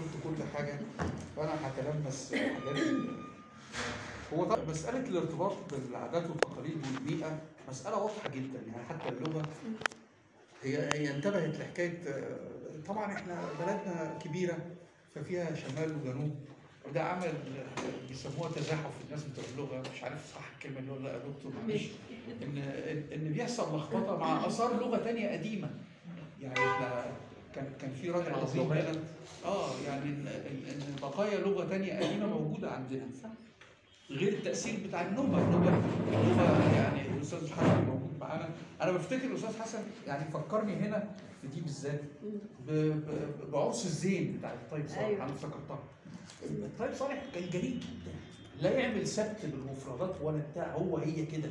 شفت كل حاجه فانا هتلمس حاجات هو طبعا مساله الارتباط بالعادات والتقاليد والبيئه مساله واضحه جدا يعني حتى اللغه هي هي انتبهت لحكايه آه، طبعا احنا بلدنا كبيره ففيها شمال وجنوب وده عمل آه، بيسموها تزاحف الناس بتوع اللغه مش عارف صح الكلمه اللي ولا لا يا دكتور معلش ان إن- ان بيحصل لخبطه مع اثار لغه تانية قديمه يعني احنا كان كان في راجل عظيم هنا اه يعني ان إن- إن بقايا لغه تانية قديمه موجوده عندنا غير التاثير بتاع النوبه النوبه اللغه يعني الاستاذ حسن موجود معانا انا بفتكر الاستاذ حسن يعني فكرني هنا في دي بالذات ب- ب- بعرس الزين بتاع الطيب صالح أيوة. انا افتكرتها الطيب صالح كان جريء جدا لا يعمل سبت بالمفردات ولا بتاع هو هي كده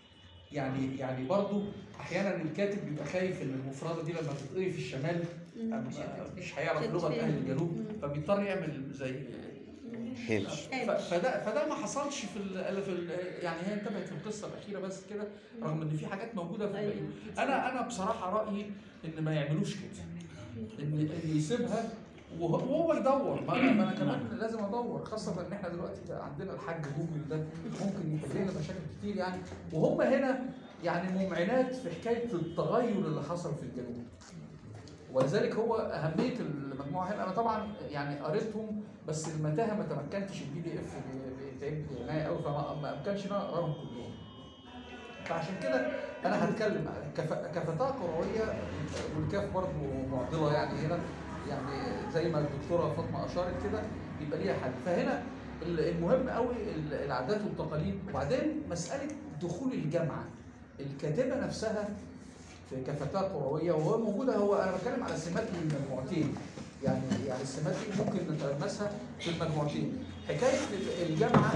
يعني يعني برضو احيانا الكاتب بيبقى خايف ان المفرده دي لما تتقري في الشمال أما مش هيعرف لغه اهل الجنوب فبيضطر يعمل زي هامش ف- فده فده ما حصلش في ال في ال يعني هي انتبهت في القصه الاخيره بس كده رغم ان في حاجات موجوده في الباقي انا انا بصراحه رايي ان ما يعملوش كده ان ان يسيبها وهو وهو يدور ما انا ما أنا كمان لازم ادور خاصه ان احنا دلوقتي بقى عندنا الحاج جوجل ده ممكن يحل لنا مشاكل كتير يعني وهم هنا يعني ممعنات في حكايه التغير اللي حصل في الجنوب ولذلك هو اهميه المجموعه هنا انا طبعا يعني قريتهم بس المتاهه ما تمكنتش البي دي اف بيتعب عنايه قوي فما ما امكنش ان انا اقراهم كلهم فعشان كده انا هتكلم عن كف- كفتاه قرويه والكاف برضه معضله يعني هنا يعني زي ما الدكتوره فاطمه اشارت كده يبقى ليها حل فهنا ال- المهم قوي ال- العادات والتقاليد وبعدين مساله دخول الجامعه الكاتبه نفسها في كفتاه قرويه وهو موجوده هو انا بتكلم على سمات من المجموعتين يعني يعني السمات دي ممكن نتلمسها في المجموعتين حكايه الجامعه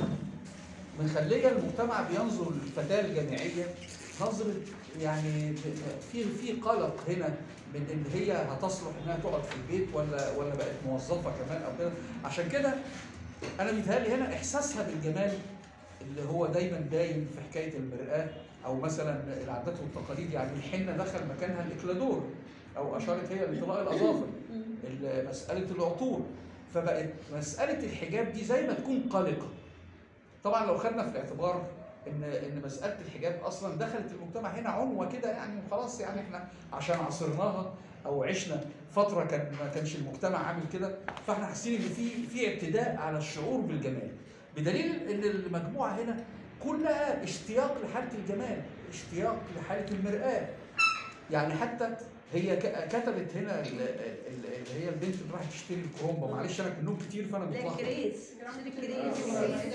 مخليه المجتمع بينظر للفتاه الجامعيه نظره يعني في في قلق هنا من ان هي هتصلح انها تقعد في البيت ولا ولا بقت موظفه كمان او كده عشان كده انا بيتهيألي هنا احساسها بالجمال اللي هو دايما باين في حكايه المراه او مثلا العادات والتقاليد يعني الحنه دخل مكانها الاكلادور او اشارت هي لطلاء الاظافر ال- مساله العطور فبقت مساله الحجاب دي زي ما تكون قلقه طبعا لو خدنا في الاعتبار ان ان مساله الحجاب اصلا دخلت المجتمع هنا عنوه كده يعني وخلاص يعني احنا عشان عصرناها او عشنا فتره كان ما كانش المجتمع عامل كده فاحنا حاسين ان في في اعتداء على الشعور بالجمال بدليل ان المجموعه هنا كلها اشتياق لحاله الجمال اشتياق لحاله المرآة يعني حتى هي ك- كتبت هنا ال- ال- ال- اللي هي البنت اللي راحت تشتري الكرومبه معلش انا كنوم كتير فانا لا متلخبط كريس كريس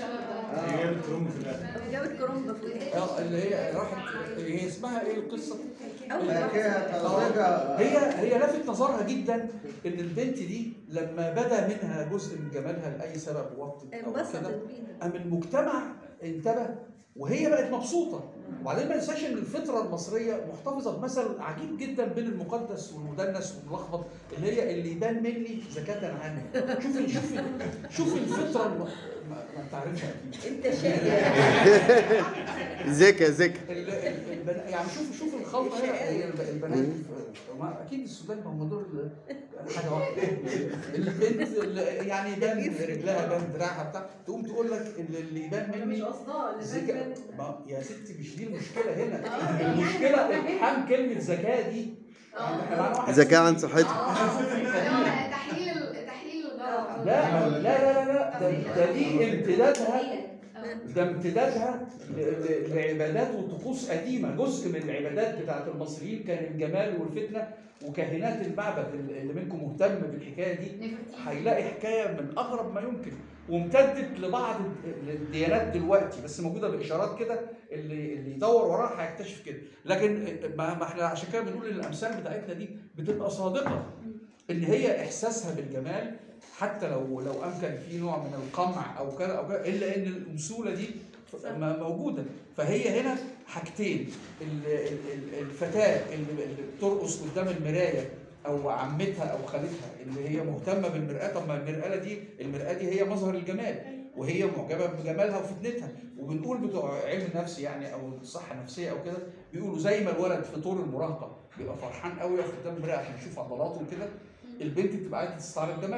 هي جابت كروم في الاخر جابت كرومبا في الآخر. اه اللي هي راحت هي اسمها ايه القصه؟ أول حكايه واحدة. طريقه هي هي لفت نظرها جدا ان البنت دي لما بدا منها جزء من جمالها لاي سبب وقت او كده انبسطت بيها قام المجتمع انتبه وهي بقت مبسوطه وبعدين ما ننساش ان الفطره المصريه محتفظه بمثل عجيب جدا بين المقدس والمدنس والملخبط اللي هي اللي يبان مني زكاه عني شوف ال- شوف ال- شوف الفطره الم... ما, ما انت عارفها اكيد انت شايف ذكا ذكا ال- ال- البنا... يعني شوف شوف الخلطه هنا هي الب- البنات في- ما اكيد السودان ما هم دول حاجه واحده البنت اللي يعني يبان رجلها يبان دراعها بتاع تقوم تقول لك اللي اللي يبان مش مني قصدها اللي ذكاء بان ما يا ستي مش دي المشكله هنا المشكله اقحام كلمه ذكاء دي يعني إحنا معانا واحد ذكاء عن سوري. صحتها تحليل تحليل الغرض لا لا لا لا لا ده, ده دي امتدادها ده امتدادها ل- ل- لعبادات وطقوس قديمه جزء من العبادات بتاعت المصريين كان الجمال والفتنه وكاهنات المعبد اللي منكم مهتم بالحكايه دي هيلاقي حكايه من اغرب ما يمكن وامتدت لبعض الديانات دلوقتي بس موجوده باشارات كده اللي اللي يدور وراها هيكتشف كده لكن ما ما احنا عشان كده بنقول ان الامثال بتاعتنا دي بتبقى صادقه ان هي احساسها بالجمال حتى لو لو امكن في نوع من القمع او كذا او كذا الا ان الامثوله دي م- موجوده فهي هنا حاجتين ال- ال- ال- الفتاه اللي اللي بترقص قدام المرايه او عمتها او خالتها اللي هي مهتمه بالمراه طب ما المراه دي المراه دي هي مظهر الجمال وهي معجبه بجمالها وفتنتها وبنقول بتوع علم النفس يعني او الصحه النفسيه او كده بيقولوا زي ما الولد في طور المراهقه بيبقى فرحان قوي يقف قدام المرايه عشان يشوف عضلاته وكده البنت بتبقى عايزه تستعرض جمالها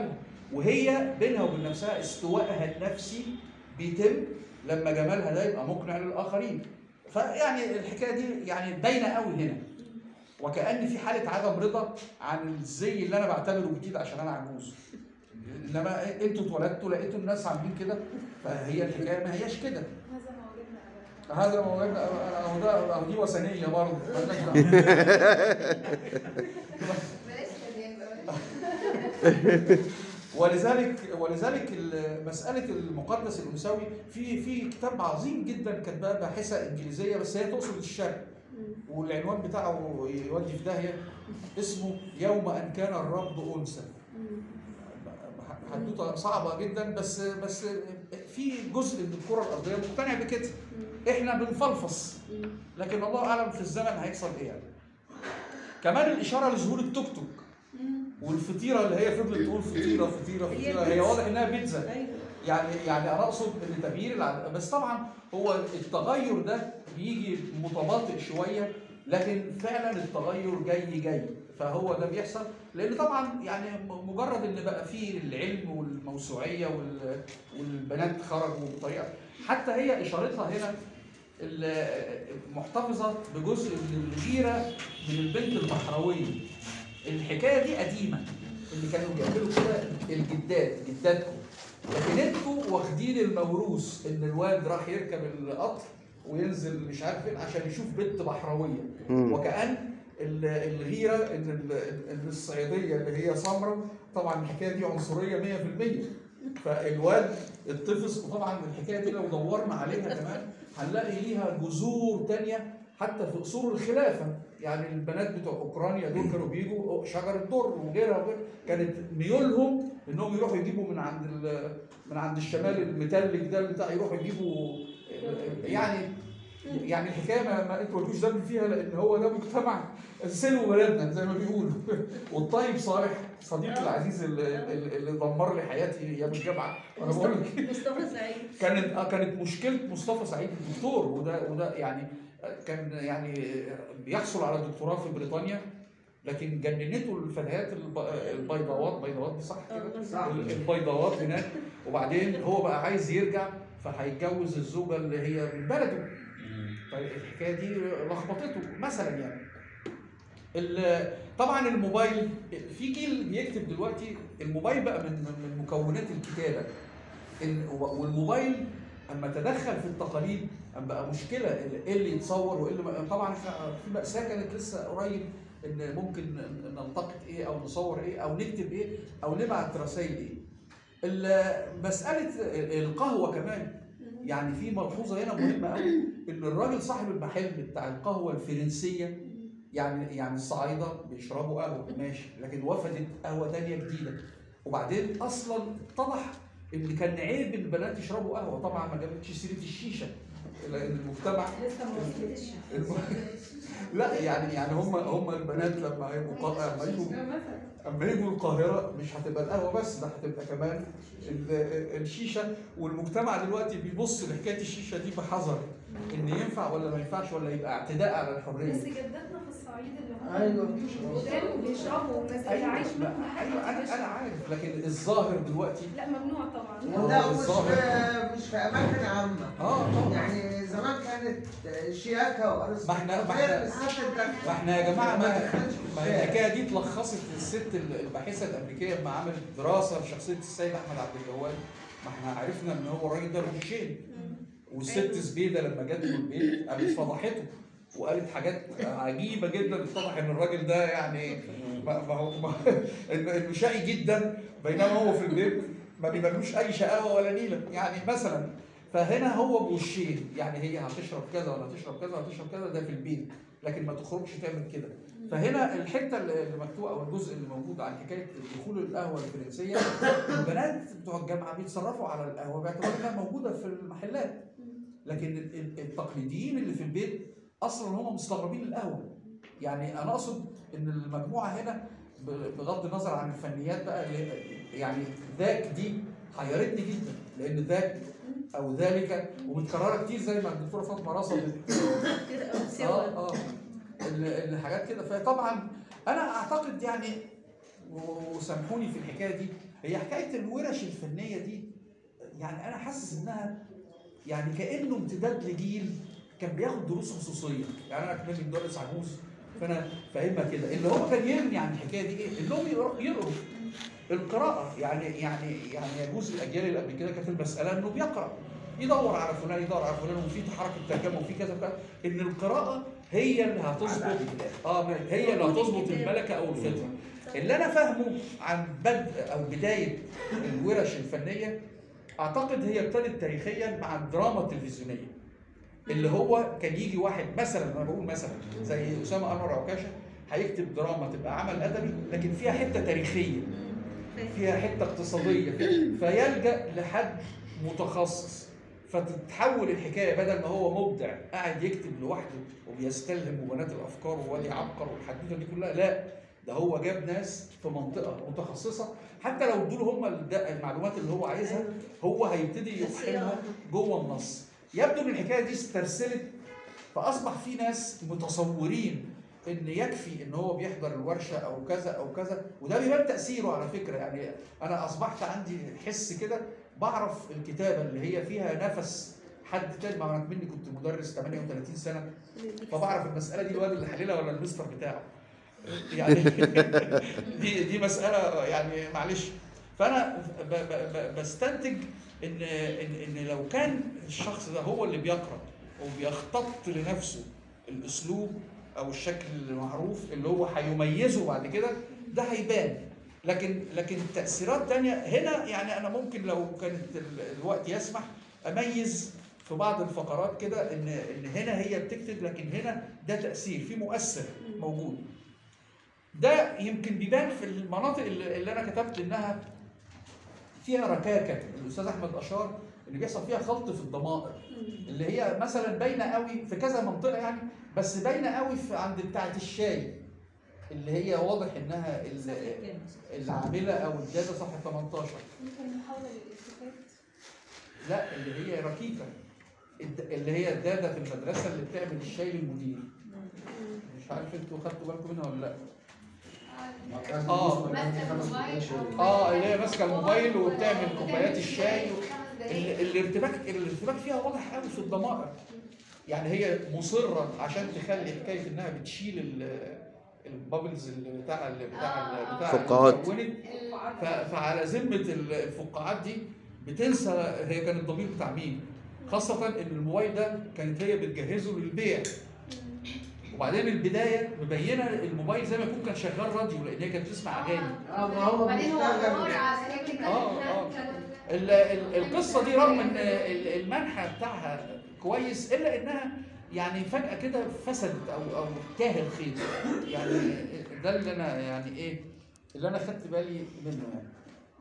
وهي بينها وبين نفسها استوائها النفسي بيتم لما جمالها ده يبقى مقنع للاخرين فيعني الحكايه دي يعني باينه قوي هنا وكأن في حاله عدم رضا عن الزي اللي انا بعتبره جديد عشان انا عجوز انما انتوا اتولدتوا لقيتوا الناس عاملين كده فهي الحكايه ما هياش كده هذا ما وجدنا أبدا هذا ما وجدنا اهو ده اهو دي وثنيه برضه مالناش دعوة. بلاش كلام بقى. ولذلك ولذلك ال- مساله المقدس الانثوي في في كتاب عظيم جدا كاتباه باحثه انجليزيه بس هي تقصد الشرق والعنوان بتاعه يودي في داهيه اسمه يوم ان كان الرب انثى حدوته صعبه جدا بس بس في جزء من الكره الارضيه مقتنع بكده احنا بنفلفص لكن الله اعلم في الزمن هيحصل ايه يعني كمان الاشاره لظهور التوك توك والفطيره اللي هي فضلت تقول فطيره فطيره هي فطيره هي بيتزا. واضح انها بيتزا ايوه يعني يعني انا اقصد ان تغيير الع... بس طبعا هو التغير ده بيجي متباطئ شويه لكن فعلا التغير جاي جاي فهو ده بيحصل لان طبعا يعني م- مجرد ان بقى فيه العلم والموسوعيه وال... والبنات خرجوا بطريقه حتى هي اشارتها هنا ال- محتفظه بجزء من الغيره من البنت البحراويه الحكايه دي قديمه اللي كانوا بيعملوا كده الجدات جداتكم لكن انتوا واخدين الموروث ان الواد راح يركب القطر وينزل مش عارف فين عشان يشوف بنت بحراويه مم. وكأن ال- الغيره ان ال- ان الصعيديه اللي هي سمراء طبعا الحكايه دي عنصريه 100% فالواد اتفص وطبعا الحكايه دي لو دورنا عليها كمان هنلاقي ليها جذور تانية حتى في اصول الخلافه يعني البنات بتوع اوكرانيا دول كانوا بيجوا شجر الدر وغيرها وغيرها كانت ميولهم انهم يروحوا يجيبوا من عند ال- من عند الشمال المتلج ده بتاع يروحوا يجيبوا يعني يعني الحكايه ما, ما انتوا مالكوش ذنب فيها لان هو ده مجتمع سلو بلدنا زي ما بيقولوا والطيب صالح صديقي العزيز اللي, اللي اللي دمر لي حياتي ايام الجامعه انا بقول لك مصطفى سعيد كانت آه كانت مشكله مصطفى سعيد الدكتور وده وده يعني آه كان يعني بيحصل على دكتوراه في بريطانيا لكن جننته الفتيات الب- البيضاوات بيضاوات دي صح كده؟ صح. ال- البيضاوات هناك وبعدين هو بقى عايز يرجع فهيتجوز الزوجه اللي هي من بلده فالحكايه دي لخبطته مثلا يعني ال- طبعا الموبايل في جيل بيكتب دلوقتي الموبايل بقى من من مكونات الكتابه ال- والموبايل اما تدخل في التقاليد أما بقى مشكله ايه اللي يتصور وايه اللي ما- طبعا إحنا في مأساة كانت لسه قريب ان ممكن ن- نلتقط ايه او نصور ايه او نكتب ايه او نبعت رسائل ايه ال- مساله القهوه كمان يعني في ملحوظه هنا مهمه قوي ان الراجل صاحب المحل بتاع القهوه الفرنسيه يعني يعني الصعايده بيشربوا قهوه ماشي لكن وفدت قهوه تانية جديده وبعدين اصلا اتضح ان كان عيب البنات يشربوا قهوه طبعا ما جابتش سيره الشيشه لان المجتمع لسه ما وصلتش لا يعني يعني هم هم البنات لما هيبقوا قا- لما يجوا اما يجوا القاهره مش هتبقى القهوه بس ده هتبقى كمان ال- الشيشه والمجتمع دلوقتي بيبص لحكايه الشيشه دي بحذر ان ينفع ولا ما ينفعش ولا يبقى اعتداء على بس الحريه جداتنا في الصعيد اللي هم ايوه قدام بيشربوا والناس اللي ايوه عايش لا، منهم لحد ايوه انا انا عارف لكن الظاهر دلوقتي لا ممنوع طبعا لا ومش الظاهر. في مش في اماكن عامه اه طبعا يعني زمان كانت شياكه ما احنا- ما احنا- ما احنا يا جماعه ما ما هي الحكايه دي اتلخصت الست الباحثه الامريكيه لما عملت دراسه لشخصيه السيد احمد عبد الجواد ما احنا عرفنا ان هو الراجل ده وشين والست زبيده لما جت له البيت قامت فضحته وقالت حاجات عجيبه جدا اتضح ان الراجل ده يعني ما ما هو ما انه إنه شقي جدا بينما هو في البيت ما بيبانلوش اي شقاوه ولا نيله يعني مثلا فهنا هو بوشين يعني هي هتشرب كذا ولا هتشرب كذا ولا هتشرب كذا ده في البيت لكن ما تخرجش تعمل كده فهنا الحته اللي مكتوبه او الجزء اللي موجود عن حكايه دخول القهوه الفرنسيه البنات بتوع الجامعه بيتصرفوا على القهوه باعتبار انها موجوده في المحلات لكن ال- ال- التقليديين اللي في البيت اصلا هم مستغربين القهوه يعني انا اقصد ان المجموعه هنا ب- بغض النظر عن الفنيات بقى اللي- يعني ذاك دي حيرتني جدا لان ذاك او ذلك ومتكرره كتير زي ما الدكتوره فاطمه رصدت كده او اه سوا اه ال- الحاجات كده فطبعا انا اعتقد يعني و- وسامحوني في الحكايه دي هي حكايه الورش الفنيه دي يعني انا حاسس انها يعني كانه امتداد لجيل كان بياخد دروس خصوصيه يعني انا كمان مدرس عجوز فانا فاهمها كده اللي هو كان يرمي عن الحكايه دي ايه؟ انهم يقروا يقروا القراءه يعني يعني يعني يجوز الاجيال اللي قبل كده كانت المساله انه بيقرا يدور على فلان يدور على فلان وفي حركه ترجمه وفي كذا وكذا ان القراءه هي اللي هتظبط اه هي اللي هتظبط الملكه او الفطره اللي انا فاهمه عن بدء او بدايه الورش الفنيه اعتقد هي ابتدت تاريخيا مع الدراما التلفزيونيه اللي هو كان يجي واحد مثلا انا بقول مثلا زي اسامه انور عكاشه هيكتب دراما تبقى عمل ادبي لكن فيها حته تاريخيه فيها حته اقتصاديه فيلجا لحد متخصص فتتحول الحكايه بدل ما هو مبدع قاعد يكتب لوحده وبيستلهم وبنات الافكار ووادي عبقر والحدوته دي كلها لا ده هو جاب ناس في منطقه متخصصه حتى لو ادوا هم المعلومات اللي هو عايزها هو هيبتدي يفهمها جوه النص يبدو ان الحكايه دي استرسلت فاصبح في ناس متصورين ان يكفي ان هو بيحضر الورشه او كذا او كذا وده بيبان تاثيره على فكره يعني انا اصبحت عندي حس كده بعرف الكتابه اللي هي فيها نفس حد تاني ما انا مني كنت مدرس 38 سنه فبعرف المساله دي الواد اللي حللها ولا المستر بتاعه يعني دي دي مساله يعني معلش فانا ب ب ب بستنتج ان ان ان لو كان الشخص ده هو اللي بيقرا وبيختط لنفسه الاسلوب او الشكل المعروف اللي هو هيميزه بعد كده ده هيبان لكن لكن تاثيرات تانية هنا يعني انا ممكن لو كانت ال- الوقت يسمح اميز في بعض الفقرات كده ان ان هنا هي بتكتب لكن هنا ده تاثير في مؤثر موجود ده يمكن بيبان في المناطق اللي اللي انا كتبت انها فيها ركاكه الاستاذ احمد اشار اللي بيحصل فيها خلط في الضمائر اللي هي مثلا باينه قوي في كذا منطقه يعني بس باينه قوي في عند بتاعه الشاي اللي هي واضح انها ال- العامله او الداده صفحه 18 ممكن محاولة للالتفات لا اللي هي ركيكه الد- اللي هي الداده في المدرسه اللي بتعمل الشاي للمدير مش عارف انتوا خدتوا بالكم منها ولا لا آه. ماسكة الموبايل أو- اه اللي هي ماسكه الموبايل وبتعمل وبتعمل كوبايات الشاي خمس دقايق. ال- الارتباك الارتباك فيها واضح قوي في الضمائر يعني هي مصره عشان تخلي حكايه انها بتشيل ال- البابلز اللي بتاع اللي بتاع آه، آه. بتاع فقاعات. المكونة. الفقاعات. ف- فعلى ذمه ال- الفقاعات دي بتنسى هي كان الضمير بتاع مين خاصة إن الموبايل ده كانت هي بتجهزه للبيع وبعدين البداية مبينة الموبايل زي ما يكون كان شغال راديو لأن هي كانت بتسمع أغاني اه ما هو وبعدين هو بيشتغل دور على حاجات كده. آه، آه. ال- ال- القصة دي رغم إن ال- المنحى بتاعها كويس إلا إنها يعني فجأة كده فسدت أو أو تاه الخيط يعني ده اللي أنا يعني إيه اللي أنا خدت بالي منه يعني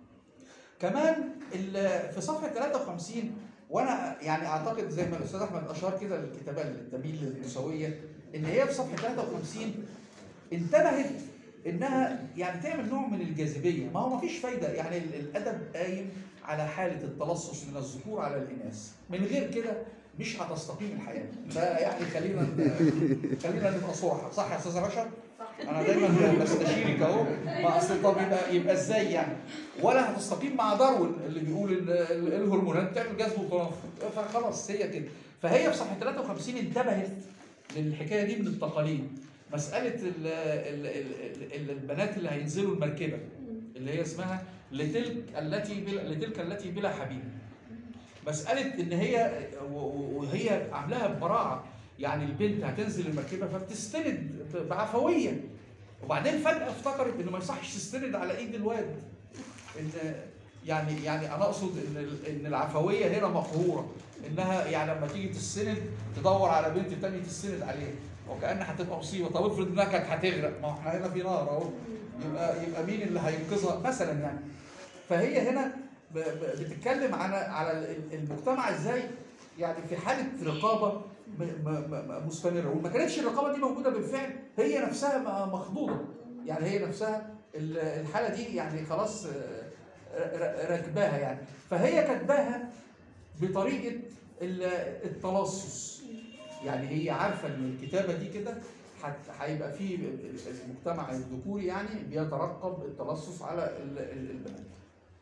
كمان ال- في صفحة 53 وانا يعني اعتقد زي ما الاستاذ احمد اشار كده الكتابه اللي تميل للنسويه ان هي في صفحه 53 انتبهت انها يعني تعمل نوع من الجاذبيه ما هو ما فيش فايده يعني ال- الادب قايم على حاله التلصص من الذكور على الاناث من غير كده مش هتستقيم الحياه فيعني خلينا خلينا نبقى صراحه صح يا استاذ رشا انا دايما بستشيرك اهو ما اصل طب يبقى يبقى ازاي يعني ولا هتستقيم مع داروين اللي بيقول ان ال- الهرمونات بتعمل جذب وتنافر فخلاص هي كده فهي في صفحه 53 انتبهت للحكايه دي من التقاليد مساله ال ال ال ال البنات اللي هينزلوا المركبه اللي هي اسمها لتلك التي بلا لتلك التي بلا حبيب مساله ان هي و- و- وهي عاملاها ببراعه يعني البنت هتنزل المركبه فبتستند بعفويه وبعدين فجاه افتكرت ان ما يصحش تستند على ايد الواد ان يعني يعني انا اقصد ان ال- ان العفويه هنا مقهوره انها يعني لما تيجي تستند تدور على بنت تانية تستند عليها وكأنها هتبقى مصيبه طب افرض انها كانت هتغرق ما هو احنا هنا في نار اهو يبقى يبقى مين اللي هينقذها مثلا يعني فهي هنا ب- ب- بتتكلم على على ال- المجتمع ازاي يعني في حاله رقابه م- م- م- مستمره وما كانتش الرقابه دي موجوده بالفعل هي نفسها م- مخضوضه يعني هي نفسها ال- الحاله دي يعني خلاص آه، ر- ر- راكباها يعني فهي كاتباها بطريقه ال- التلصص يعني هي عارفه ان الكتابه دي كده هت- هيبقى في ال- ال- المجتمع الذكوري يعني بيترقب التلصص على ال- ال- البنات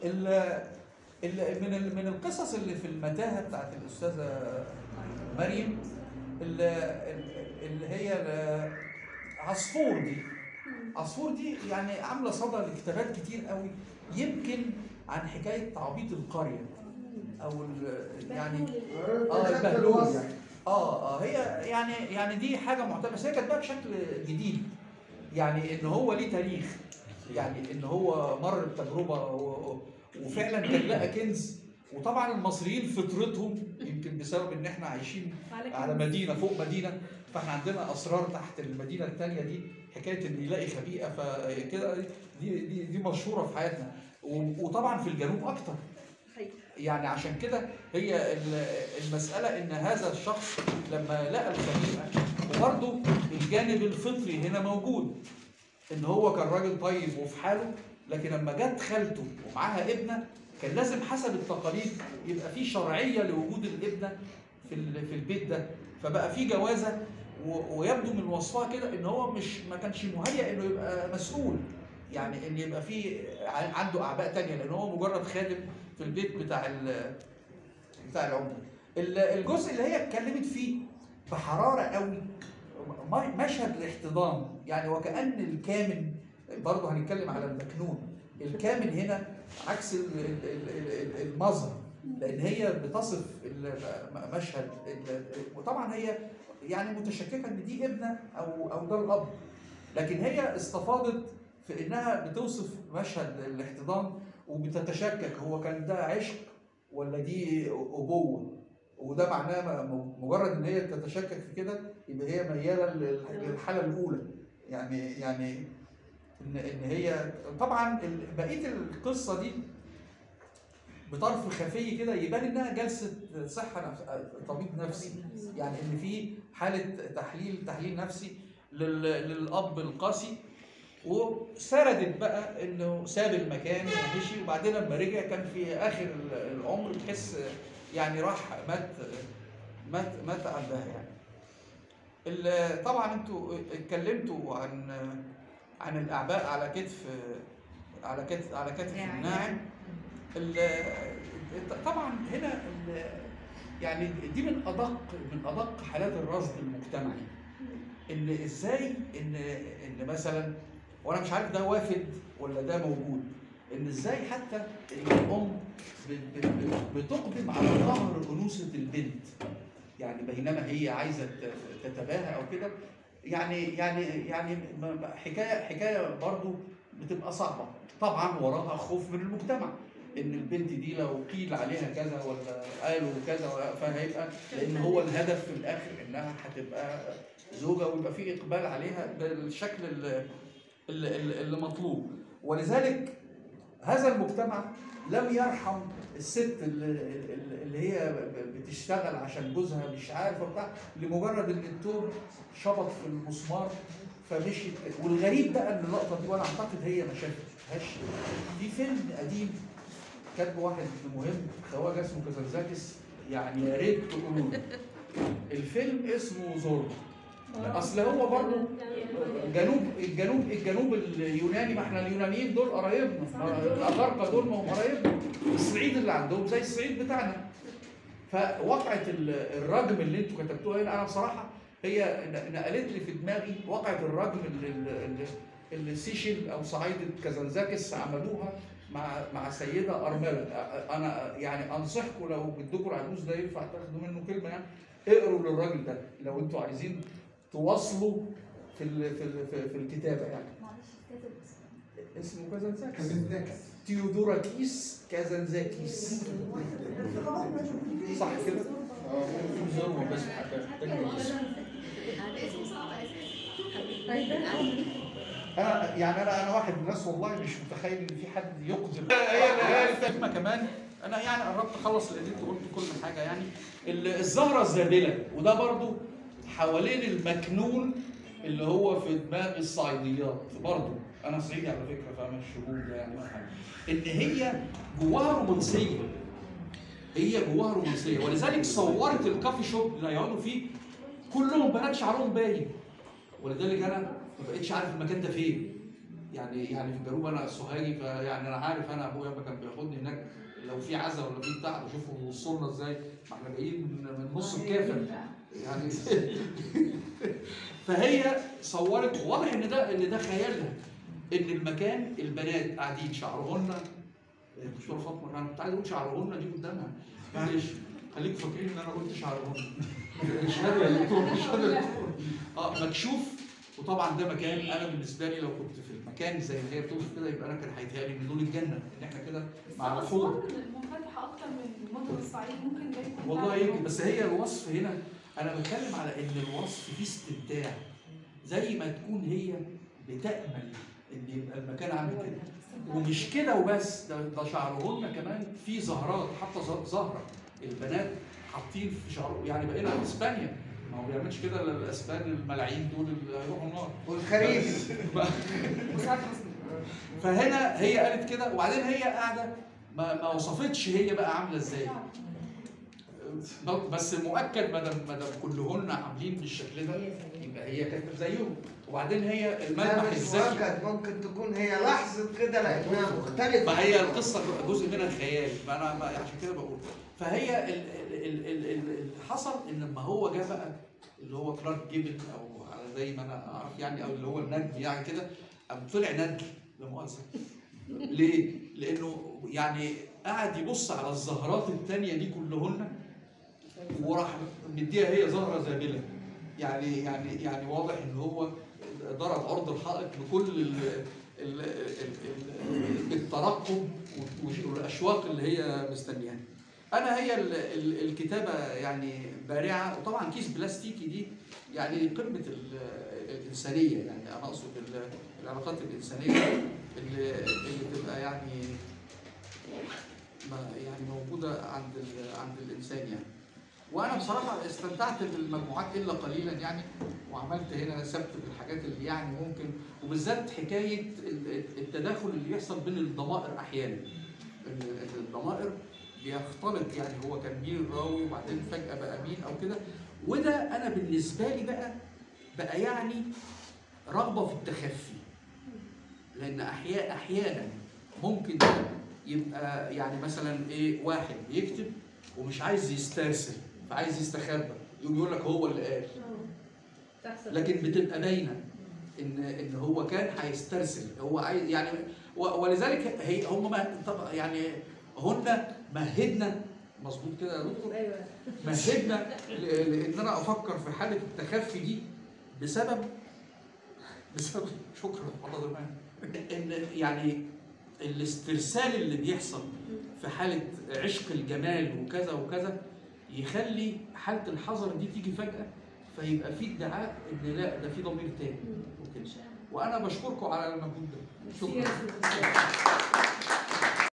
ال ال من ال من القصص اللي في المتاهه بتاعت الاستاذه مريم ال- ال- اللي هي ال- عصفور دي عصفور دي يعني عامله صدى لكتابات كتير قوي يمكن عن حكايه تعبيط القريه او ال- يعني اه خدت البهلول الوصف. يعني اه اه هي يعني يعني دي حاجه معتبره بس هي كاتباها بشكل جديد يعني ان هو ليه تاريخ يعني ان هو مر بتجربه و- وفعلا كان لقى كنز وطبعا المصريين فطرتهم يمكن بسبب ان احنا عايشين على مدينه فوق مدينه فاحنا عندنا اسرار تحت المدينه الثانيه دي حكايه ان يلاقي خبيئه فكده دي دي دي مشهوره في حياتنا و- وطبعا في الجنوب اكتر يعني عشان كده هي ال- المساله ان هذا الشخص لما لقى الخبيئه وبرضه الجانب الفطري هنا موجود ان هو كان راجل طيب وفي حاله لكن لما جت خالته ومعاها ابنه كان لازم حسب التقاليد يبقى في شرعيه لوجود الابنه في ال- في البيت ده فبقى في جوازه و- ويبدو من وصفها كده ان هو مش ما كانش مهيأ انه يبقى مسؤول يعني ان يبقى في ع- عنده اعباء تانية لان هو مجرد خادم في البيت بتاع ال- بتاع العمده ال- الجزء اللي هي اتكلمت فيه بحراره قوي م- مشهد الاحتضان يعني وكأن الكامن برضه هنتكلم على المكنون الكامن هنا عكس ال- ال- ال- ال- المظهر لان هي بتصف ال- مشهد ال- وطبعا هي يعني متشككه ان دي ابنه او او ده الاب لكن هي استفاضت في انها بتوصف مشهد الاحتضان وبتتشكك هو كان ده عشق ولا دي ابوه وده معناه م- مجرد ان هي تتشكك في كده يبقى هي مياله لل- للحاله الاولى يعني يعني ان ان هي طبعا ال- بقيه القصه دي بطرف خفي كده يبان انها جلسه صحه نفس طبيب نفسي يعني ان في حاله تحليل تحليل نفسي لل- للاب القاسي وسردت بقى انه ساب المكان ومشي وبعدين لما رجع كان في اخر ال- العمر تحس يعني راح مات مات مات عندها يعني. ال- طبعا انتوا اتكلمتوا عن عن الاعباء على كتف على كتف على كتف ناعم. الناعم ال- طبعا هنا ال- يعني دي من ادق من ادق حالات الرصد المجتمعي ان ازاي ان ان مثلا وانا مش عارف ده وافد ولا ده موجود ان ازاي حتى الام ب- ب- ب- بتقدم على ظهر انوثه البنت يعني بينما هي عايزه ت- تتباهى او كده يعني يعني يعني م- م- حكايه حكايه برضو بتبقى صعبه طبعا وراها خوف من المجتمع ان البنت دي لو قيل عليها كذا ولا قالوا كذا فهيبقى لان هو الهدف في الاخر انها هتبقى زوجه ويبقى في اقبال عليها بالشكل ال- ال- ال- اللي مطلوب ولذلك هذا المجتمع لم يرحم الست اللي, اللي- اللي هي ب- بتشتغل عشان جوزها مش عارف بتاع لمجرد ان التوب شبط في المسمار فمشيت والغريب بقى ان اللقطه دي وانا اعتقد هي ما شافتهاش في فيلم قديم كاتبه واحد مهم خواجه اسمه كازانزاكس يعني يا ريت تقولوا له. الفيلم اسمه زورو اصل هو برضه جنوب الجنوب الجنوب اليوناني ما احنا اليونانيين دول قرايبنا ما الافارقه دول ما هم قرايبنا الصعيد اللي عندهم زي الصعيد بتاعنا فوقعه ال- الرجم اللي انتوا كتبتوها هنا انا بصراحه هي ن- نقلت لي في دماغي وقعه الرجم اللي, اللي, اللي سيشل او صعايده كازانزاكس عملوها مع مع سيده ارمله انا يعني انصحكم لو بدكم العجوز ده ينفع تاخدوا منه كلمه يعني اقروا للراجل ده لو انتوا عايزين تواصلوا في ال في ال في, في الكتابه يعني معلش كاتب اسمه. اسمه كازانزاكس تيودوراكيس كازانزاكيس صح كده؟ زوروا بس محتاج اسمه صعب اساسا انا يعني انا انا واحد من الناس والله مش متخيل ان في حد يقدر هي هي الكلمه كمان انا يعني قربت اخلص لان انت قلت كل حاجه يعني ال- الزهره الزابله وده برضو حوالين المكنون اللي هو في دماغ الصعيديات برضو انا صعيدي على فكره فاهم الشهود ده يعني ولا حاجه ان هي جواها رومانسيه هي جواها رومانسيه ولذلك صورت الكافي شوب اللي هيقعدوا فيه كلهم بنات شعرهم باين ولذلك انا ما بقتش عارف المكان ده فين يعني يعني في الجنوب انا سوهاجي فيعني انا عارف انا ابويا لما كان بياخدني لو في عزا ولا في بتاع بشوفهم بيبصوا لنا ازاي ما احنا جايين من من نص الكافر يعني فهي صورت واضح ان ده ان ده خيالها ان المكان البنات قاعدين شعرهن دكتوره فاطمه انا كنت عايز اقول شعرهن دي قدامها معلش خليكم فاكرين ان انا قلت شعرهن مش هذا يا دكتور مش هذا يا دكتور اه مكشوف وطبعا ده مكان انا بالنسبه لي لو كنت في المكان زي ما هي بتوصف كده يبقى انا كان هيتهيألي ان دول الجنه ان احنا كده مع الحور منفتحة أكتر من مدن الصعيد ممكن ده يكون والله فعلاً يمكن بس هي الوصف هنا انا بتكلم على ان الوصف فيه استمتاع زي ما تكون هي بتامل ان يبقى المكان عامل كده ومش كده وبس ده, ده شعرهن كمان في زهرات حتى ز- زهره البنات حاطين في شعر يعني بقينا في اسبانيا ما هو بيعملش كده الا الاسبان الملاعين دول اللي هيروحوا النار والخريف مساعد حسني فهنا هي قالت كده وبعدين هي قاعده ما, ما وصفتش هي بقى عامله ازاي بس مؤكد ما دام ما دام كلهن عاملين بالشكل ده يبقى هي كانت زيهم وبعدين هي لا الملمح مش الذكي مؤكد ممكن تكون هي لحظة كده لقيتها مختلفة ما هي القصه جزء منها خيال فانا ما- عشان كده بقول فهي ال- ال- ال- ال- ال- اللي حصل ان لما هو جه بقى اللي هو كلارك جيبل او على زي ما انا اعرف يعني او اللي هو النجم يعني كده قام طلع ندل لا مؤاخذه ليه؟ لانه يعني قعد يبص على الزهرات التانية دي كلهن وراح مديها هي زهره زابله يعني يعني يعني واضح ان هو ضرب عرض الحائط بكل ال ال- ال- ال- الترقب والاشواق اللي هي مستنياها. انا هي ال- ال- الكتابه يعني بارعه وطبعا كيس بلاستيكي دي يعني قمه ال- الانسانيه يعني انا اقصد ال- العلاقات الانسانيه اللي اللي تبقى يعني ما- يعني موجوده عند ال- عند الانسان يعني. وانا بصراحه استمتعت بالمجموعات الا قليلا يعني وعملت هنا سبت بالحاجات اللي يعني ممكن وبالذات حكايه ال- التداخل اللي بيحصل بين الضمائر احيانا ال- الضمائر بيختلط يعني هو كان مين الراوي وبعدين فجاه بقى مين او كده وده انا بالنسبه لي بقى بقى يعني رغبه في التخفي لان احيانا احيانا ممكن ده يبقى يعني مثلا ايه واحد بيكتب ومش عايز يسترسل فعايز يستخبى يقوم يقول لك هو اللي قال تحصل لكن بتبقى باينه ان ان هو كان هيسترسل هو عايز يعني و- ولذلك هي هم ما طب يعني هن مهدنا مظبوط كده يا دكتور ايوه مهدنا ل- لان انا افكر في حاله التخفي دي بسبب بسبب شكرا حضرتك ان يعني الاسترسال اللي بيحصل في حاله عشق الجمال وكذا وكذا يخلي حاله الحذر دي تيجي فجاه فيبقى في ادعاء ان لا ده في ضمير تاني وكده وانا بشكركم على المجهود ده شكرا سياسي.